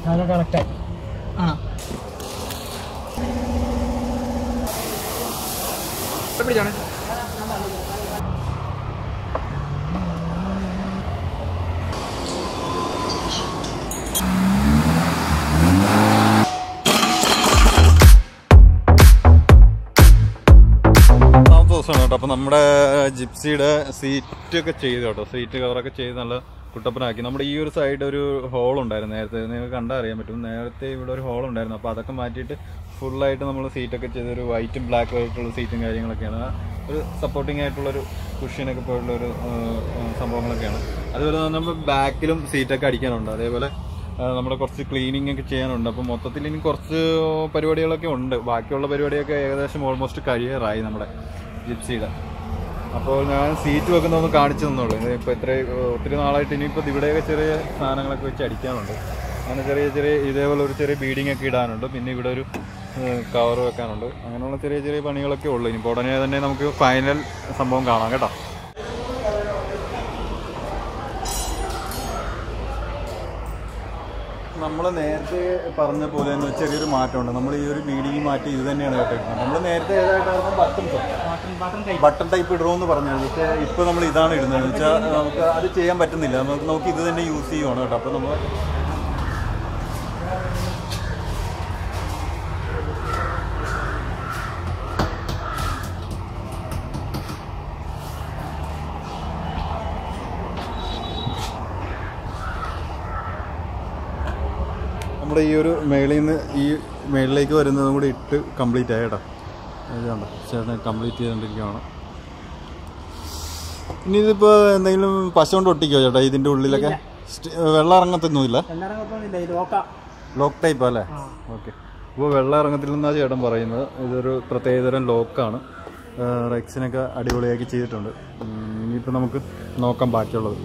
അതൊക്കെ കറക്റ്റായി ആണോ പിടിച്ചാണ് ഒന്നാമത്തെ ദിവസമാണ് കേട്ടോ അപ്പോൾ നമ്മുടെ ജിപ്സിയുടെ സീറ്റ് ഒക്കെ ചെയ്തു കേട്ടോ സീറ്റ് കവറൊക്കെ ചെയ്ത് നല്ല കുട്ടപ്പനാക്കി നമ്മുടെ ഈ ഒരു സൈഡ് ഒരു ഹോൾ ഉണ്ടായിരുന്നു നേരത്തെ നിങ്ങൾക്ക് കണ്ടാൽ അറിയാൻ പറ്റും നേരത്തെ ഇവിടെ ഒരു ഹോൾ ഉണ്ടായിരുന്നു അപ്പോൾ അതൊക്കെ മാറ്റിയിട്ട് ഫുള്ളായിട്ട് നമ്മൾ സീറ്റൊക്കെ ചെയ്ത് ഒരു വൈറ്റും ബ്ലാക്ക് ആയിട്ടുള്ള സീറ്റും കാര്യങ്ങളൊക്കെയാണ് ഒരു സപ്പോർട്ടിംഗ് ആയിട്ടുള്ളൊരു കുഷ്യനൊക്കെ പോലുള്ള ഒരു സംഭവങ്ങളൊക്കെയാണ് അതുപോലെ തന്നെ നമ്മൾ ബാക്കിലും സീറ്റൊക്കെ അടിക്കാനുണ്ട് അതേപോലെ ആ, നമ്മുടെ കുറച്ച് ക്ലീനിങ് ഒക്കെ ചെയ്യാനുണ്ട് അപ്പോൾ മൊത്തത്തിൽ ഇനി കുറച്ച് പരിപാടികളൊക്കെ ഉണ്ട് ബാക്കിയുള്ള പരിപാടിയൊക്കെ ഏകദേശം ഓൾമോസ്റ്റ് കഴിയാറായി നമ്മുടെ ജിപ്സിയുടെ അപ്പോൾ ഞാൻ സീറ്റ് വെക്കുന്നതൊന്ന് കാണിച്ചു തന്നുള്ളൂ ഇപ്പോൾ ഇത്ര ഒത്തിരി നാളായിട്ട് ഇനിയിപ്പോൾ ഇവിടെയൊക്കെ ചെറിയ സാധനങ്ങളൊക്കെ വെച്ച് അടിക്കാനുണ്ട് അങ്ങനെ ചെറിയ ചെറിയ ഇതേപോലെ ഒരു ചെറിയ ബീഡിംഗ് ഒക്കെ ഇടാനുണ്ട് പിന്നെ ഇവിടെ ഒരു കവർ വെക്കാനുണ്ട് അങ്ങനെയുള്ള ചെറിയ ചെറിയ പണികളൊക്കെ ഉള്ളൂ ഇനിയിപ്പോൾ ഉടനെ തന്നെ നമുക്ക് ഫൈനൽ സംഭവം കാണാം കേട്ടോ നമ്മൾ നേരത്തെ പറഞ്ഞ പോലെ തന്നെ ചെറിയൊരു മാറ്റമുണ്ട് നമ്മൾ ഈ ഒരു ബീഡിങ് മാറ്റി ഇത് തന്നെയാണ് കേട്ടിരുന്നത് നമ്മൾ നേരത്തെ ഏതായിട്ടായിരുന്നു ബട്ടൺസ് ബട്ടൺ ടൈപ്പ് ഇടണമെന്ന് പറഞ്ഞത് പക്ഷേ ഇപ്പോൾ നമ്മൾ ഇതാണ് ഇടുന്നത് എന്ന് വെച്ചാൽ നമുക്ക് അത് ചെയ്യാൻ പറ്റുന്നില്ല നമുക്ക് നമുക്ക് ഇത് തന്നെ യൂസ് ചെയ്യുവാണ് കേട്ടോ അപ്പോൾ നമ്മൾ നമ്മുടെ ഈ ഒരു മേളിൽ നിന്ന് ഈ മേളിലേക്ക് വരുന്നതും കൂടി ഇട്ട് കംപ്ലീറ്റ് ആയി കേട്ടോ ഇത് കണ്ടോ ചേട്ടൻ കംപ്ലീറ്റ് ചെയ്തുകൊണ്ടിരിക്കുകയാണ് ഇനി ഇതിപ്പോൾ എന്തെങ്കിലും പശ കൊണ്ട് ഒട്ടിക്കോ ചേട്ടാ ഇതിൻ്റെ ഉള്ളിലൊക്കെ സ്റ്റ്- വെള്ളം ഇറങ്ങത്തൊന്നുമില്ല എല്ലാവരും കുഴപ്പമൊന്നുമില്ല ഇത് നോക്കാം ലോക്ക് ടൈപ്പ് അല്ലേ ഓക്കെ ഇപ്പോൾ വെള്ളം ഇറങ്ങത്തില്ലെന്നാണ് ചേട്ടൻ പറയുന്നത് ഇതൊരു പ്രത്യേകതരം ലോക്കാണ് റെക്സിനൊക്കെ അടിപൊളിയാക്കി ചെയ്തിട്ടുണ്ട് ഉം, ഇനിയിപ്പോൾ നമുക്ക് നോക്കാം ബാക്കിയുള്ളത്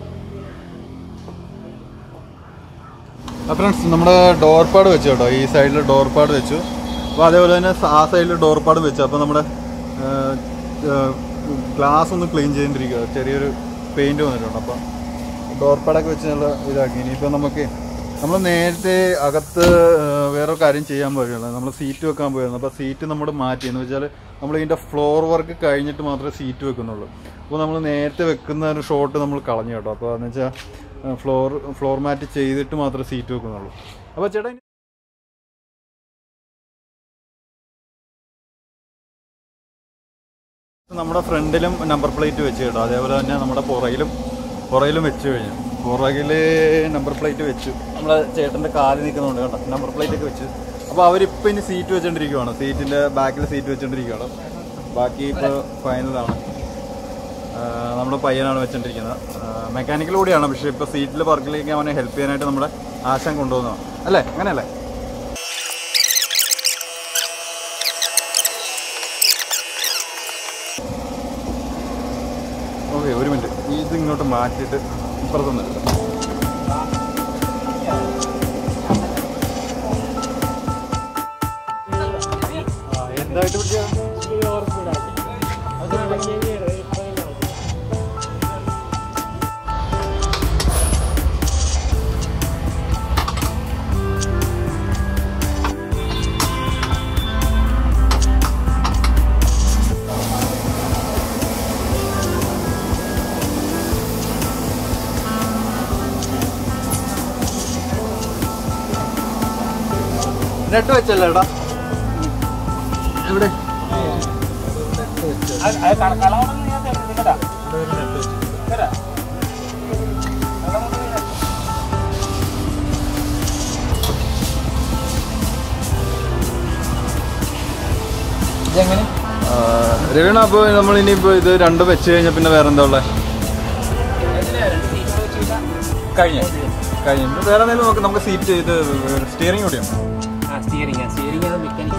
ആ ഫ്രണ്ട്സ് നമ്മുടെ ഡോർ പാഡ് വെച്ചു കേട്ടോ ഈ സൈഡിൽ ഡോർ പാഡ് വെച്ചു അപ്പോൾ അതേപോലെ തന്നെ ആ സൈഡിൽ ഡോർ പാഡ് വെച്ചു അപ്പോൾ നമ്മുടെ ഗ്ലാസ് ഒന്ന് ക്ലീൻ ചെയ്തിരിക്കുക ചെറിയൊരു പെയിൻറ് വന്നിട്ടുണ്ട് അപ്പോൾ ഡോർ പാഡൊക്കെ വെച്ച് നല്ല ഇതാക്കി ഇനിയിപ്പോൾ നമുക്ക് നമ്മൾ നേരത്തെ അകത്ത് ആ, വേറൊരു കാര്യം ചെയ്യാൻ പോവുകയാണ് നമ്മൾ സീറ്റ് വെക്കാൻ പോയിരുന്നു അപ്പോൾ സീറ്റ് നമ്മൾ മാറ്റി എന്ന് വെച്ചാൽ നമ്മൾ ഇതിൻ്റെ ഫ്ലോർ വർക്ക് കഴിഞ്ഞിട്ട് മാത്രമേ സീറ്റ് വെക്കുന്നുള്ളൂ അപ്പോൾ നമ്മൾ നേരത്തെ വെക്കുന്ന ഒരു ഷോട്ട് നമ്മൾ കളഞ്ഞു കേട്ടോ അപ്പോൾ എന്ന് വെച്ചാൽ ഫ്ലോർ ഫ്ലോർ മാറ്റ് ചെയ്തിട്ട് മാത്രമേ സീറ്റ് വെക്കുന്നുള്ളൂ അപ്പോൾ ചേട്ടാ ഇനി- നമ്മുടെ ഫ്രണ്ടിലും നമ്പർ പ്ലേറ്റ് വെച്ച് കേട്ടോ അതേപോലെ തന്നെ നമ്മുടെ പുറകിലും പുറകിലും വെച്ച് കഴിഞ്ഞു പുറകിൽ നമ്പർ പ്ലേറ്റ് വെച്ചു നമ്മുടെ ചേട്ടൻ്റെ കാല് നിൽക്കുന്നുണ്ട് കേട്ടോ നമ്പർ പ്ലേറ്റ് ഒക്കെ വെച്ച് അപ്പോൾ അവരിപ്പോൾ ഇനി സീറ്റ് വെച്ചോണ്ടിരിക്കുവാണ് സീറ്റിൻ്റെ ബാക്കിൽ സീറ്റ് വെച്ചോണ്ടിരിക്കുകയാണ് ബാക്കി ഇപ്പോൾ ഫൈനലാണ് നമ്മുടെ പയ്യനാണ് വെച്ചോണ്ടിരിക്കുന്നത് മെക്കാനിക്കൽ കൂടിയാണ് പക്ഷേ ഇപ്പോൾ സീറ്റിൽ വർക്കിലേക്ക് അവനെ ഹെൽപ്പ് ചെയ്യാനായിട്ട് നമ്മുടെ ആശാൻ കൊണ്ടുപോകുന്നതാണ് അല്ലേ അങ്ങനെയല്ലേ ഓക്കെ ഒരു മിനിറ്റ് ഇത് ഇങ്ങോട്ട് മാറ്റിയിട്ട് ഇപ്പുറത്തൊന്നും എടുക്കാം എന്തായിട്ട് പിടിച്ചാ നെറ്റ് വെച്ചല്ലേ ഏട്ടാ എവിടെ ഇതെങ്ങനെ രവീണ അപ്പോൾ നമ്മൾ ഇനിയിപ്പോൾ ഇത് രണ്ടും വെച്ച് കഴിഞ്ഞാൽ പിന്നെ വേറെ എന്താ ഉള്ളത് കഴിഞ്ഞു കഴിഞ്ഞു ഇപ്പൊ വേറെ എന്തെങ്കിലും നമുക്ക് നമുക്ക് സീറ്റ് ഇത് സ്റ്റിയറിംഗ് കൂടിയാണ് ആ സ്റ്റിയറിംഗ് സ്റ്റിയറിംഗ് അത് മെക്കാനിക്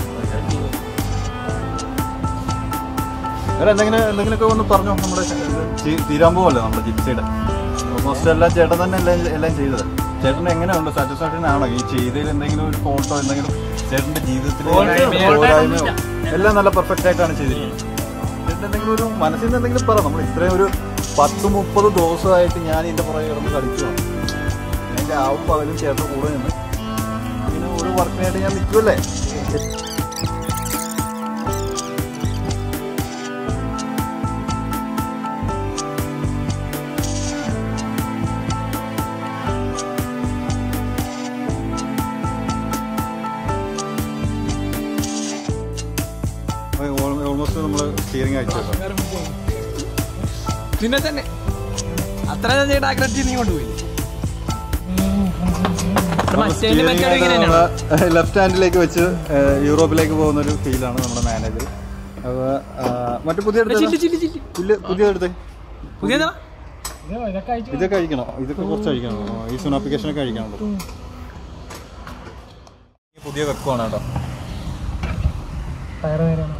വേറെ എന്തെങ്കിലും എന്തെങ്കിലുമൊക്കെ ഒന്ന് പറഞ്ഞോ നമ്മുടെ ചി- തീരാൻ പോവല്ലേ നമ്മുടെ ജിപ്സിയുടെ ഓൾമോസ്റ്റ് എല്ലാം ചേട്ടൻ തന്നെ എല്ലാം എല്ലാം ചെയ്തത് ചേട്ടന് എങ്ങനെയുണ്ട് സാറ്റിസ്ഫാക്ഷൻ ആണോ ഈ ചെയ്തതിൽ എന്തെങ്കിലും ഒരു ഫോട്ടോ എന്തെങ്കിലും ചേട്ടന്റെ ജീവിതത്തിൽ പോരായ്മയോ എല്ലാം നല്ല പെർഫെക്റ്റ് ആയിട്ടാണ് ചെയ്തിരിക്കുന്നത് ചേട്ടൻ എന്തെങ്കിലും ഒരു മനസ്സിൽ നിന്ന് എന്തെങ്കിലും പറ നമ്മൾ ഇത്രയും ഒരു പത്ത് മുപ്പത് ദിവസമായിട്ട് ഞാൻ ഇതിന്റെ പുറകെ കിടന്ന് കളിക്കുവാണ് എൻ്റെ ആവും പകലും ചേട്ടൻ്റെ കൂടെ നിന്ന് വർക്കിനായിട്ട് ഞാൻ നിൽക്കുമല്ലേ ഓൾമോസ്റ്റ് നമ്മൾ സ്റ്റിയറിംഗ് അയച്ചു പിന്നെ തന്നെ അത്ര ചേട്ടാ ആഗ്രഹിച്ച് നീ കൊണ്ടുപോയി മറ്റേ മറ്റേ ഇങ്ങനെ തന്നെയാണ് ലെഫ്റ്റ് ഹാൻഡിലേക്ക് വെച്ച് ഏഹ്, യൂറോപ്പിലേക്ക് പോകുന്ന ഒരു ഫീലാണ് നമ്മുടെ മാനേജർ അപ്പോൾ മറ്റു പുതിയ ചില്ലി ചില്ലി ചില്ലി ഇല്ല പുതിയ എടുത്തേ പുതിയതാ ഇതൊക്കെ കഴിക്കണോ ഇതൊക്കെ കുറച്ച് കഴിക്കണം ആ, ഈ സൂൺ ആപ്ലിക്കേഷനൊക്കെ കഴിക്കണല്ലോ ഈ പുതിയ വെക്കുവാണ് കേട്ടോ ടയർ നേരാണ്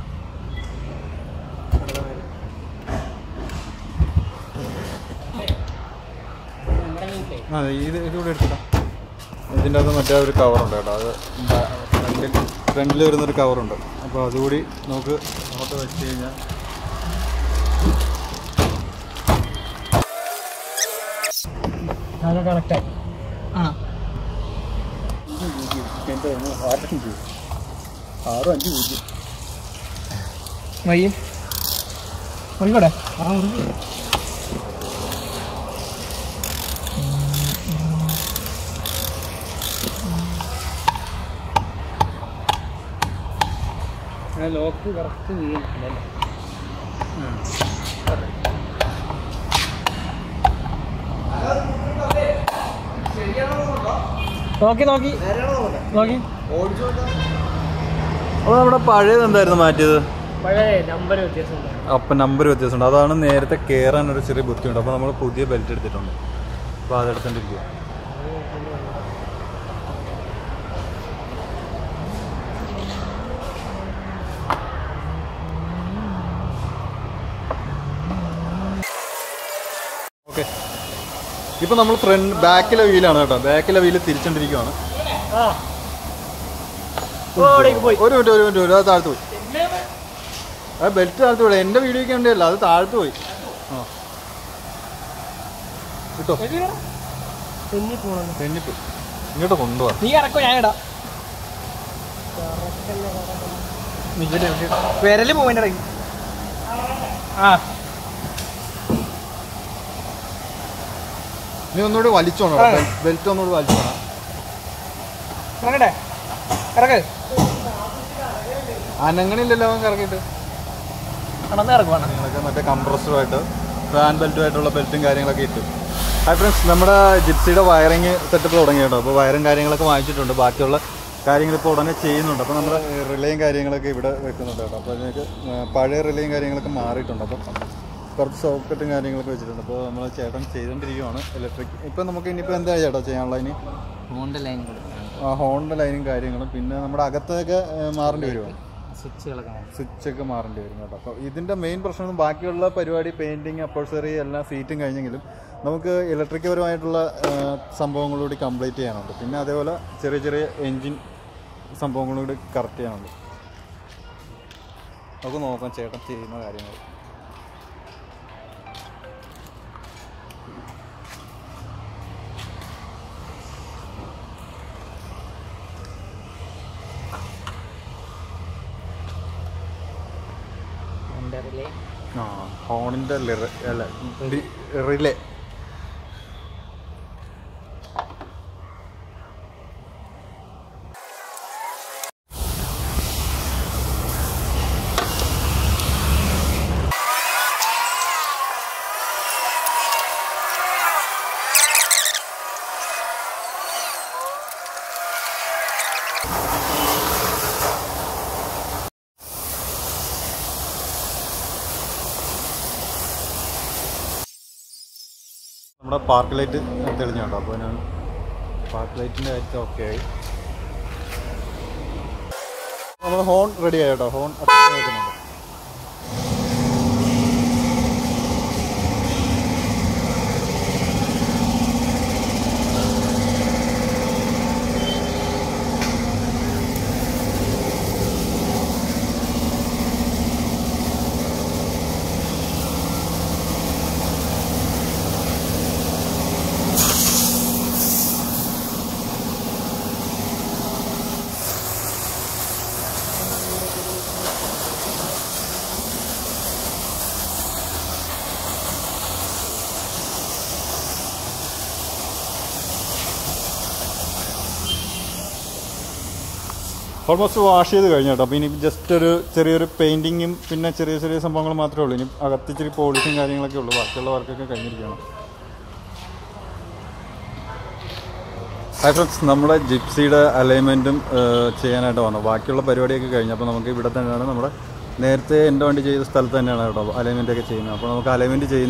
ആ ഇത് ഇതുകൂടെ എടുത്തിട്ടാ ഇതിൻ്റെ അകത്ത് മറ്റേ ഒരു കവറുണ്ട് കേട്ടോ അത് ഫ്രണ്ടിൽ ഫ്രണ്ടിൽ വരുന്നൊരു കവറുണ്ട് അപ്പോൾ അതുകൂടി നമുക്ക് അങ്ങോട്ട് വെച്ച് കഴിഞ്ഞാൽ അതൊക്കെ കറക്റ്റായി ആണോ ആറും അഞ്ച് പൂജ്യം വയ്യ മുറിക്കൂടെ ലോക്ക് കറക്റ്റ് ചെയ്യുന്നില്ല നോക്കി നോക്കി നോക്കി അപ്പോൾ നമ്മുടെ പഴയത് എന്തായിരുന്നു മാറ്റിയത് പഴയ നമ്പർ വ്യത്യാസമുണ്ട് അപ്പം നമ്പർ വ്യത്യാസമുണ്ട് അതാണ് നേരത്തെ കയറാൻ ഒരു ചെറിയ ബുദ്ധിമുട്ട് അപ്പോൾ നമ്മൾ പുതിയ ബെൽറ്റ് എടുത്തിട്ടുണ്ട് അപ്പോൾ അതെടുത്തോണ്ടിരിക്കുക ഓക്കെ ഇപ്പൊ നമ്മൾ ഫ്രണ്ട് ബാക്കിലെ വീലാണ് കേട്ടോ ബാക്കിലെ വീല് തിരിച്ചോണ്ടിരിക്കുവാണ് ആ ഓടേക്ക് പോയി ഒരു മിനിറ്റ് ഒരു മിനിറ്റ് ഒരു അത് താഴ്ത്തു പോയി ആ ബെൽറ്റ് താഴ്ത്തു പോയി എൻ്റെ വീഡിയോയ്ക്ക് വേണ്ടിയല്ല അത് താഴ്ത്തു പോയി ആ കിട്ടോ തെന്നി പോണെന്ന് തെന്നിപ്പോയി ഇങ്ങോട്ട് കൊണ്ടുപോവാ നീ ഇറക്കോ ഞാൻ ഇടാം വിരല് പോവാൻ ഇറങ്ങി ആ നീ ഒന്നുകൂടി വലിച്ചോണം ബെൽറ്റ് ഒന്നുകൂടി വലിച്ചോണം ഇറങ്ങട്ടെ ഇറക്ക് അനങ്ങണില്ലല്ലോ അവൻ കറക്കിയിട്ട് കടന്ന് ഇറക്കുവാണ് നിങ്ങളൊക്കെ മറ്റേ കംപ്രസറുമായിട്ട് ഫാൻ ബെൽറ്റുമായിട്ടുള്ള ബെൽറ്റും കാര്യങ്ങളൊക്കെ ഇട്ടു ഹായ് ഫ്രണ്ട്സ് നമ്മുടെ ജിപ്സിയുടെ വയറിങ് സെറ്റപ്പ് തുടങ്ങി കേട്ടോ അപ്പോൾ വയറും കാര്യങ്ങളൊക്കെ വാങ്ങിച്ചിട്ടുണ്ട് ബാക്കിയുള്ള കാര്യങ്ങൾ ഇപ്പോൾ ഉടനെ ചെയ്യുന്നുണ്ട് അപ്പോൾ നമ്മുടെ റിലേയും കാര്യങ്ങളൊക്കെ ഇവിടെ വെക്കുന്നുണ്ട് കേട്ടോ അപ്പോൾ അതിനൊക്കെ പഴയ റിലേയും കാര്യങ്ങളൊക്കെ മാറിയിട്ടുണ്ട് അപ്പം കുറച്ച് സോക്കറ്റും കാര്യങ്ങളൊക്കെ വെച്ചിട്ടുണ്ട് അപ്പോൾ നമ്മൾ ചേട്ടൻ ചെയ്തുകൊണ്ടിരിക്കുകയാണ് ഇലക്ട്രിക് ഇപ്പം നമുക്ക് ഇനിയിപ്പോൾ എന്താ ചേട്ടാ ചെയ്യാനുള്ള ഇനി ഫോണിന്റെ ലൈൻ കൊടുക്കണം ആ ഹോണിൻ്റെ ലൈനും കാര്യങ്ങളും പിന്നെ നമ്മുടെ അകത്തൊക്കെ ഏഹ്, മാറേണ്ടി വരുമോ സ്വിച്ചുകളൊക്കെ സ്വിച്ച് ഒക്കെ മാറേണ്ടി വരും കേട്ടോ അപ്പോൾ ഇതിൻ്റെ മെയിൻ പ്രശ്നം ബാക്കിയുള്ള പരിപാടി പെയിൻറ്റിങ് അപ്പോഴ്സറി എല്ലാം സീറ്റും കഴിഞ്ഞെങ്കിലും നമുക്ക് ഇലക്ട്രിക് പരമായിട്ടുള്ള ആ, സംഭവങ്ങളൂടി കംപ്ലീറ്റ് ചെയ്യാനുണ്ട് പിന്നെ അതേപോലെ ചെറിയ ചെറിയ എൻജിൻ സംഭവങ്ങളൂടി കറക്റ്റ് ചെയ്യാനുണ്ട് നമുക്ക് നോക്കാം ചേട്ടൻ ചെയ്യുന്ന കാര്യങ്ങൾ എൻ്റെ റിലേ ആ ഹോണിൻ്റെ ലിറ അല്ല ഡി- റിലേ നമ്മുടെ പാർക്ക് ലൈറ്റ് തെളിഞ്ഞു കേട്ടോ അപ്പോൾ ഞാൻ പാർക്ക് ലൈറ്റിൻ്റെ കാര്യം ഓക്കെ ആയി നമ്മൾ ഹോൺ റെഡി ആയി കേട്ടോ ഹോൺ വെക്കുന്നുണ്ട് ഓൾമോസ്റ്റ് വാഷ് ചെയ്ത് കഴിഞ്ഞു കേട്ടോ അപ്പോൾ ഇനി ജസ്റ്റ് ഒരു ചെറിയൊരു പെയിൻറ്റിങ്ങും പിന്നെ ചെറിയ ചെറിയ സംഭവങ്ങൾ മാത്രമേ ഉള്ളൂ ഇനി അകത്ത് ഇച്ചിരി പോളിഷും കാര്യങ്ങളൊക്കെ ഉള്ളൂ ബാക്കിയുള്ള വർക്കൊക്കെ കഴിഞ്ഞിരിക്കുകയാണ് ഹായ് ഫ്രണ്ട്സ് നമ്മുടെ ജിപ്സിയുടെ അലൈൻമെൻറ്റും ചെയ്യാനായിട്ട് വന്നു ബാക്കിയുള്ള പരിപാടിയൊക്കെ കഴിഞ്ഞു അപ്പോൾ നമുക്ക് ഇവിടെ തന്നെയാണ് നമ്മുടെ നേരത്തെ എൻ്റെ വണ്ടി ചെയ്ത സ്ഥലത്ത് തന്നെയാണ് കേട്ടോ അലൈൻമെൻ്റ് ഒക്കെ ചെയ്യുന്നത് അപ്പോൾ നമുക്ക് അലൈൻമെൻറ്റ് ചെയ്യുന്നു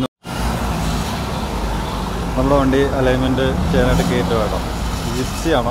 നമ്മുടെ വണ്ടി അലൈൻമെൻറ്റ് ചെയ്യാനായിട്ട് കയറ്റുക കേട്ടോ ജിപ്സി ആണോ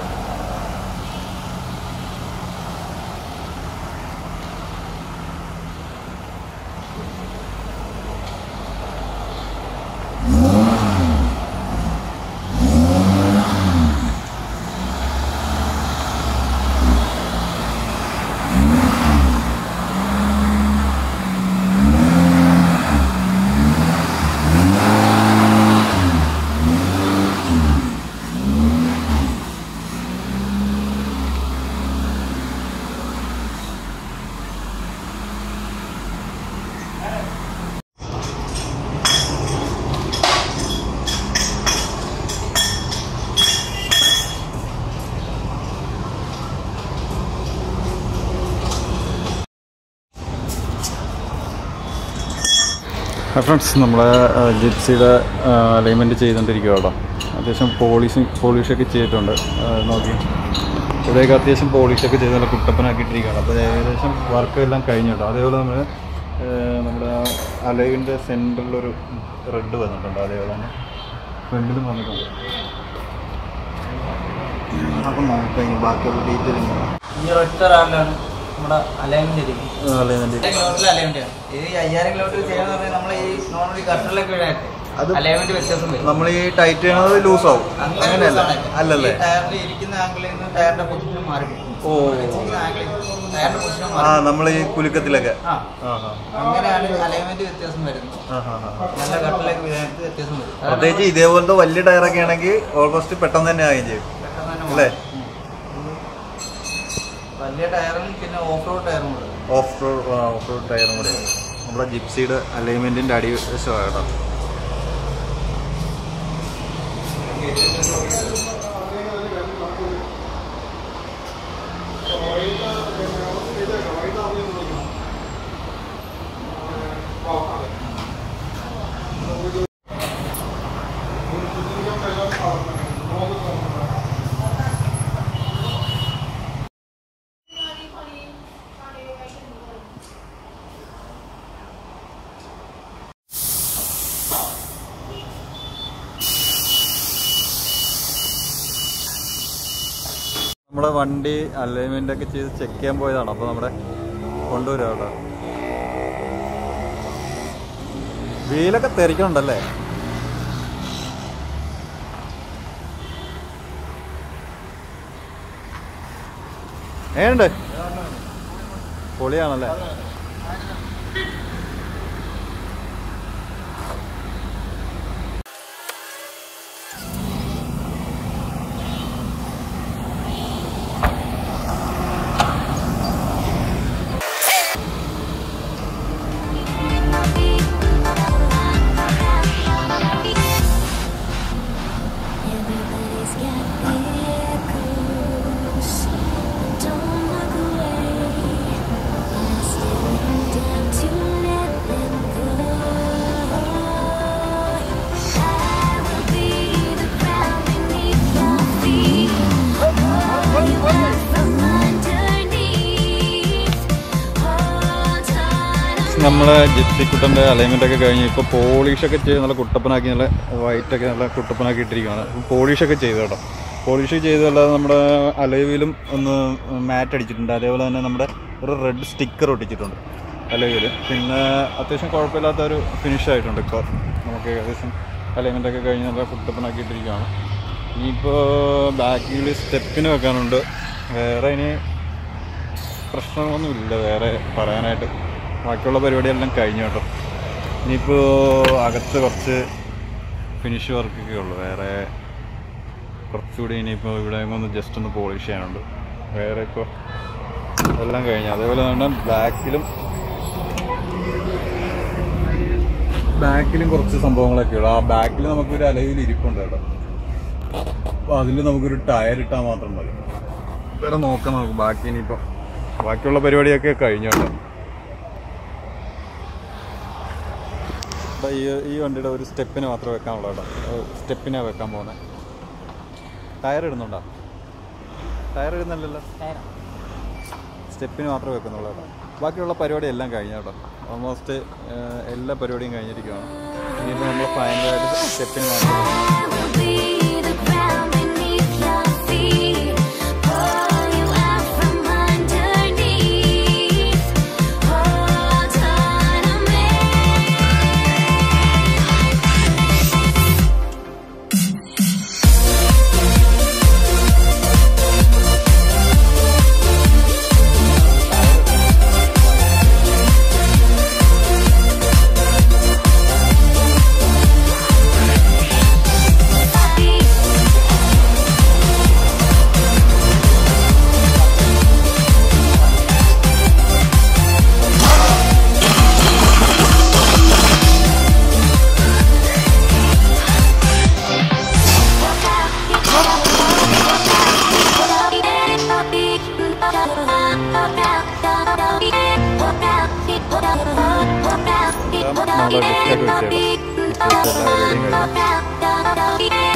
ഫ്രണ്ട്സ് നമ്മളെ ജിപ്സിയുടെ അലൈൻമെൻറ്റ് ചെയ്തുകൊണ്ടിരിക്കുക കേട്ടോ അത്യാവശ്യം പോളിഷ് പോളിഷൊക്കെ ചെയ്തിട്ടുണ്ട് ആ, നോക്കി ഇവിടെയൊക്കെ അത്യാവശ്യം പോളിഷൊക്കെ ചെയ്ത് നല്ല കുട്ടപ്പനാക്കിയിട്ടിരിക്കുകയാണ് അപ്പോൾ ഏകദേശം വർക്ക് എല്ലാം കഴിഞ്ഞു കേട്ടോ അതേപോലെ നമ്മൾ നമ്മുടെ അലൈവിൻ്റെ സെൻറ്ററിലൊരു റെഡ് വന്നിട്ടുണ്ട് അതേപോലെ തന്നെ ഫ്രണ്ടിലും വന്നിട്ടുണ്ട് അപ്പം നമുക്ക് ഇനി ബാക്കിയുള്ള ഡീറ്റെയിലിംഗ് ഈ ഒറ്റ റാമിലാണ് നമ്മുടെ അലൈൻമെന്റ് ഇരിക്കുന്നത് അലൈൻമെൻറ്റ് കിലോമീറ്ററിൽ അലൈൻമെന്റ് ആണ് ഇത് ഈ അയ്യായിരം കിലോമീറ്റർ ചെയ്യാന്ന് പറഞ്ഞാൽ നമ്മൾ ഈ നോർമലി കട്ടറിലൊക്കെ വീഴായിട്ട് അത് അലൈൻമെന്റ് വ്യത്യാസം വരും നമ്മൾ ഈ ടൈറ്റ് ചെയ്യണത് ലൂസ് ആവും അങ്ങനെ അങ്ങനെയല്ല ലൂസാണ്. അല്ലല്ലേ ഈ ടയറിൽ ഇരിക്കുന്ന ആംഗിളിൽ നിന്ന് ടയറിന്റെ പൊസിഷൻ മാറി പോകും. ഓ ഇരിക്കുന്ന ആംഗിളിൽ ടയറിന്റെ പൊസിഷൻ ആ മാറി നമ്മൾ ഈ കുലുക്കത്തിലൊക്കെ ആ ആ, ആ. അങ്ങനെയാണ് അലൈൻമെന്റ് വ്യത്യാസം വരുന്നത് ആ, ആ, ആ. നല്ല കട്ടറിലേക്ക് വീഴാനായിട്ട് വ്യത്യാസം വരും അതാണ് പ്രത്യേകിച്ച് ഇതേപോലത്തെ വലിയ ടയറൊക്കെ ആണെങ്കിൽ ഓൾമോസ്റ്റ് പെട്ടെന്ന് തന്നെ ആവുകയും ചെയ്യും പെട്ടെന്ന് തന്നെ അല്ലേ? മാറും. ഉം. വലിയ ടയറും പിന്നെ ഓഫ് റോഡ് ടയറും കൂടെ ഓഫ് റോഡ് ഓഫ് റോഡ് ടയറും കൂടെ നമ്മുടെ ജിപ്സിയുടെ അലൈൻമെൻറ്റിൻ്റെ അടിവശമാണ് കേട്ടോ നമ്മുടെ വണ്ടി അലൈൻമെന്റ് ഒക്കെ ചെയ്ത് ചെക്ക് ചെയ്യാൻ പോയതാണ് അപ്പോൾ നമ്മുടെ കൊണ്ടുവരാം കേട്ടോ വീലൊക്കെ തെറിക്കണുണ്ടല്ലേ ഏണ്ട് പൊളിയാണല്ലേ Everybody's got vehicles. Don't look away. I still am down to let them go. I will be the ground beneath your feet. Pull you out from underneath. Hold on. നമ്മളെ ജിപ്സിക്കുട്ടൻ്റെ അലൈൻമെൻ്റ് ഒക്കെ കഴിഞ്ഞ് ഇപ്പോൾ പോളിഷൊക്കെ ചെയ്ത് നല്ല കുട്ടപ്പനാക്കി നല്ല വൈറ്റൊക്കെ നല്ല കുട്ടപ്പനാക്കി ഇട്ടിരിക്കുകയാണ് പോളിഷൊക്കെ ചെയ്തു കേട്ടോ പോളിഷ് ചെയ്തല്ലാതെ നമ്മുടെ അലൈവിലും ഒന്ന് മാറ്റ് അടിച്ചിട്ടുണ്ട് അതേപോലെ തന്നെ നമ്മുടെ ഒരു റെഡ് സ്റ്റിക്കർ ഒട്ടിച്ചിട്ടുണ്ട് അലൈവിൽ പിന്നെ അത്യാവശ്യം കുഴപ്പമില്ലാത്ത ഒരു ഫിനിഷ് ആയിട്ടുണ്ട് ഇപ്പോൾ നമുക്ക് ഏകദേശം അലൈൻമെൻ്റ് ഒക്കെ കഴിഞ്ഞ് നല്ല കുട്ടപ്പനാക്കി ഇട്ടിരിക്കുകയാണ് ഇനിയിപ്പോൾ ബാക്കിൽ സ്റ്റെപ്പിന് വെക്കാനുണ്ട് വേറെ ഇനി പ്രശ്നമൊന്നുമില്ല വേറെ പറയാനായിട്ട് ബാക്കിയുള്ള പരിപാടിയെല്ലാം കഴിഞ്ഞു കേട്ടോ ഇനിയിപ്പോൾ അകത്ത് കുറച്ച് ഫിനിഷ് വർക്കൊക്കെ ഉള്ളു വേറെ കുറച്ചുകൂടി ഇനിയിപ്പോൾ ഇവിടെ ഒന്ന് ജസ്റ്റ് ഒന്ന് പോളിഷ് ചെയ്യാനുണ്ട് വേറെ ഇപ്പോൾ എല്ലാം കഴിഞ്ഞു അതേപോലെ തന്നെ ബാക്കിലും ബാക്കിലും കുറച്ച് സംഭവങ്ങളൊക്കെ ഉള്ളു ആ ബാക്കിൽ നമുക്കൊരു അലവിൽ ഇരിപ്പുണ്ട് കേട്ടോ അപ്പോൾ അതിൽ നമുക്കൊരു ടയർ ഇട്ടാൽ മാത്രം മതി വേറെ നോക്കാം നമുക്ക് ബാക്കി ഇനിയിപ്പം ബാക്കിയുള്ള പരിപാടിയൊക്കെ കഴിഞ്ഞു കേട്ടോ ഈ ഈ വണ്ടിയുടെ ഒരു സ്റ്റെപ്പിന് മാത്രം വെക്കാനുള്ള കേട്ടോ സ്റ്റെപ്പിനാണ് വെക്കാൻ പോകുന്നത് ടയർ ഇടുന്നുണ്ടോ ടയർ ഇടുന്നില്ലല്ലോ സ്റ്റെപ്പിന് മാത്രമേ വെക്കുന്നുള്ളൂ കേട്ടോ ബാക്കിയുള്ള പരിപാടി എല്ലാം കഴിഞ്ഞു കേട്ടോ ഓൾമോസ്റ്റ് എല്ലാ പരിപാടിയും കഴിഞ്ഞിരിക്കുകയാണ് ഇനിയിപ്പോൾ നമ്മൾ ഫൈനലായിട്ട് സ്റ്റെപ്പിന് മാത്രം വെക്കണം. I will be the ground beneath your feet. Pull you out from underneath. Hold on to me. നാളെ ബിസ്ക്കറ്റ് വെച്ചേക്കാം ബിസ്ക്കറ്റ് എല്ലാ പരിപാടിയും കഴിഞ്ഞു